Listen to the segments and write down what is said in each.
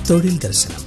തൊഴിൽ ദർശനം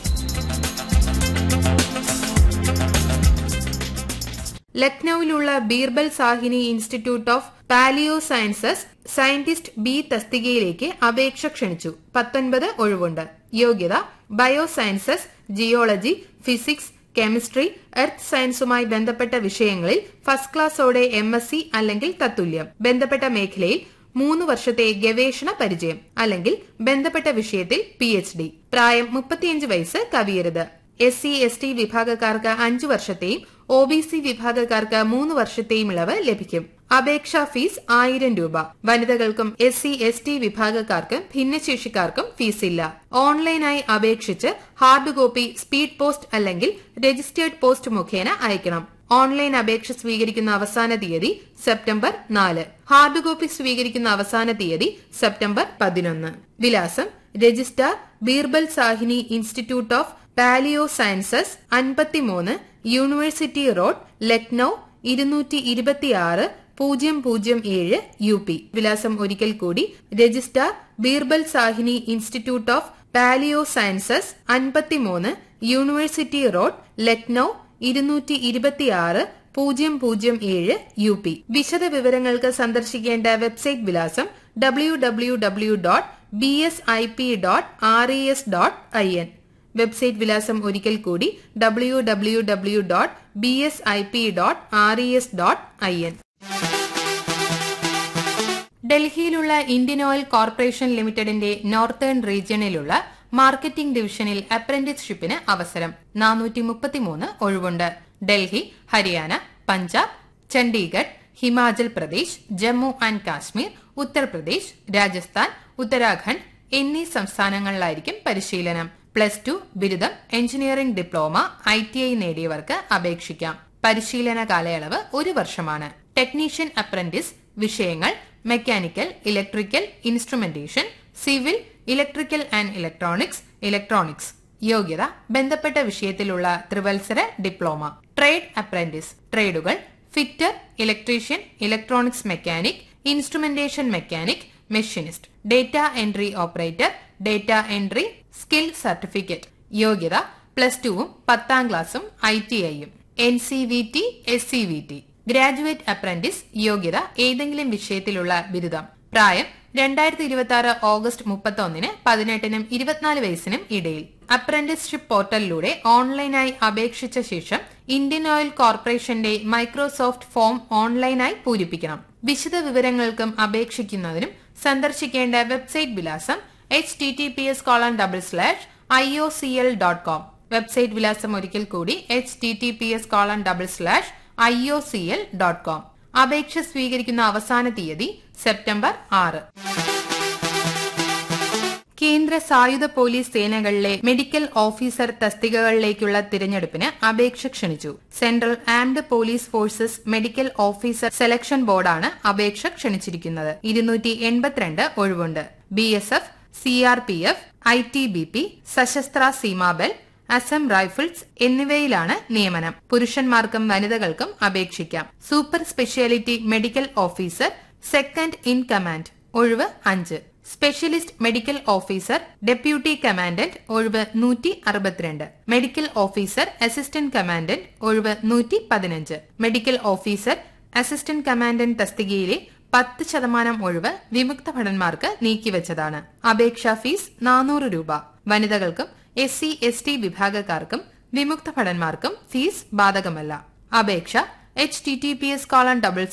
ലക്നൌവിലുള്ള Birbal Sahni institute of palaeo sciences scientist B തസ്തികയിലേക്ക് അപേക്ഷ ക്ഷണിച്ചു പത്തൊൻപത് ഒഴിവുണ്ട് യോഗ്യത bio sciences geology physics chemistry earth സയൻസുമായി ബന്ധപ്പെട്ട വിഷയങ്ങളിൽ ഫസ്റ്റ് ക്ലാസ്സോടെ എം എസ് സി അല്ലെങ്കിൽ തത്തുല്യം ബന്ധപ്പെട്ട മേഖലയിൽ മൂന്ന് വർഷത്തെ ഗവേഷണ പരിചയം അല്ലെങ്കിൽ ബന്ധപ്പെട്ട വിഷയത്തിൽ പി എച്ച് ഡി പ്രായം മുപ്പത്തിയഞ്ച് വയസ്സ് കവിയരുത് എസ് സി എസ് ടി വിഭാഗക്കാർക്ക് അഞ്ചു വർഷത്തെയും ഒ ബി സി വിഭാഗക്കാർക്ക് മൂന്ന് വർഷത്തെയും ഇളവ് ലഭിക്കും അപേക്ഷാ ഫീസ് ആയിരം രൂപ വനിതകൾക്കും എസ് സി എസ് ടി വിഭാഗക്കാർക്കും ഭിന്നശേഷിക്കാർക്കും ഫീസില്ല ഓൺലൈനായി അപേക്ഷിച്ച് ഹാർഡ് കോപ്പി സ്പീഡ് പോസ്റ്റ് അല്ലെങ്കിൽ രജിസ്റ്റേർഡ് പോസ്റ്റ് മുഖേന അയക്കണം ഓൺലൈൻ അപേക്ഷ സ്വീകരിക്കുന്ന അവസാന തീയതി സെപ്റ്റംബർ നാല് ഹാർഡ് കോപ്പി സ്വീകരിക്കുന്ന അവസാന തീയതി സെപ്റ്റംബർ പതിനൊന്ന് വിലാസം registrar Birbal Sahni institute of palaeo sciences അൻപത്തിമൂന്ന് യൂണിവേഴ്സിറ്റി റോഡ് ലക്നൌ ഇരുന്നൂറ്റി ഇരുപത്തിയാറ് പൂജ്യം പൂജ്യം ഏഴ് യു പി വിലാസം ഒരിക്കൽ കൂടി registrar Birbal Sahni institute of palaeo sciences അൻപത്തിമൂന്ന് യൂണിവേഴ്സിറ്റി റോഡ് ലക്നൌ ഇരുന്നൂറ്റി ഇരുപത്തിയാറ് പൂജ്യം പൂജ്യം ഏഴ് യു പി വിശദ വിവരങ്ങൾക്ക് സന്ദർശിക്കേണ്ട വെബ്സൈറ്റ് വിലാസം W W W dot B S I P dot R E S dot I N website വിലാസം ഒരിക്കൽ കൂടി W W W dot B S I P dot R E S dot I N ഡൽഹിയിലുള്ള Indian oil corporation ലിമിറ്റഡിന്റെ northern റീജിയണിലുള്ള marketing ഡിവിഷനിൽ അപ്രന്റീസ്ഷിപ്പിന് അവസരം നാനൂറ്റി മുപ്പത്തിമൂന്ന് ഒഴിവുണ്ട് ഡൽഹി ഹരിയാന പഞ്ചാബ് ചണ്ഡീഗഡ് ഹിമാചൽ പ്രദേശ് ജമ്മു ആൻഡ് കാശ്മീർ ഉത്തർപ്രദേശ് രാജസ്ഥാൻ ഉത്തരാഖണ്ഡ് എന്നീ സംസ്ഥാനങ്ങളിലായിരിക്കും പരിശീലനം പ്ലസ് ടു ബിരുദം engineering diploma I T I നേടിയവർക്ക് അപേക്ഷിക്കാം പരിശീലന കാലയളവ് ഒരു വർഷമാണ് ടെക്നീഷ്യൻ അപ്രന്റീസ് വിഷയങ്ങൾ mechanical electrical instrumentation civil electrical and electronics electronics യോഗ്യത ബന്ധപ്പെട്ട വിഷയത്തിലുള്ള ത്രിവത്സര ഡിപ്ലോമ ട്രേഡ് അപ്രന്റീസ് ട്രേഡുകൾ fitter electrician electronics mechanic instrumentation mechanic machinist data entry operator data entry skill certificate യോഗ്യത പ്ലസ് ടുവും പത്താം ക്ലാസും ഐ ടി ഐയും N C V T S C V T graduate apprentice യോഗ്യത ഏതെങ്കിലും വിഷയത്തിലുള്ള ബിരുദം പ്രായം രണ്ടായിരത്തി ഇരുപത്തി ആറ് ഓഗസ്റ്റ് മുപ്പത്തൊന്നിന് പതിനെട്ടിനും ഇരുപത്തിനാല് വയസ്സിനും ഇടയിൽ അപ്രന്റീസ്ഷിപ്പ് പോർട്ടലിലൂടെ ഓൺലൈനായി അപേക്ഷിച്ച ശേഷം ഇന്ത്യൻ ഓയിൽ കോർപ്പറേഷന്റെ മൈക്രോസോഫ്റ്റ് ഫോം ഓൺലൈനായി പൂരിപ്പിക്കണം വിശദ വിവരങ്ങൾക്കും അപേക്ഷിക്കുന്നതിനും സന്ദർശിക്കേണ്ട വെബ്സൈറ്റ് വിലാസം H T T P S colon double slash I O C L dot com website വിലാസം ഒരിക്കൽ കൂടി H T T P S colon double slash I O C L dot com അപേക്ഷ സ്വീകരിക്കുന്ന അവസാന തീയതി സെപ്റ്റംബർ ആറ് കേന്ദ്ര സായുധ പോലീസ് സേനകളിലെ മെഡിക്കൽ ഓഫീസർ തസ്തികകളിലേക്കുള്ള തിരഞ്ഞെടുപ്പിന് അപേക്ഷ ക്ഷണിച്ചു central armed police forces medical officer selection ബോർഡാണ് അപേക്ഷ ക്ഷണിച്ചിരിക്കുന്നത് ഇരുന്നൂറ്റി എൺപത്തിരണ്ട് ഒഴിവുണ്ട് B S F C R P F I T B P Sashastra Seema Bal Assam Rifles എന്നിവയിലാണ് നിയമനം പുരുഷന്മാർക്കും വനിതകൾക്കും അപേക്ഷിക്കാം super speciality medical officer second in command ഒഴിവ് അഞ്ച് specialist medical officer deputy commandant ഒഴിവ് നൂറ്റി അറുപത്തിരണ്ട് മെഡിക്കൽ ഓഫീസർ അസിസ്റ്റന്റ് കമാൻഡന്റ് ഒഴിവ് നൂറ്റി പതിനഞ്ച് മെഡിക്കൽ ഓഫീസർ അസിസ്റ്റന്റ് കമാൻഡന്റ് തസ്തികയിലെ പത്ത് ശതമാനം ഒഴിവ് വിമുക്ത ഭടന്മാർക്ക് നീക്കിവച്ചതാണ് അപേക്ഷാ ഫീസ് നാനൂറ് രൂപ വനിതകൾക്കും എസ് സി എസ് ടി വിഭാഗക്കാർക്കും വിമുക്ത ഭടന്മാർക്കും ഫീസ് ബാധകമല്ല അപേക്ഷ H T T P S colon double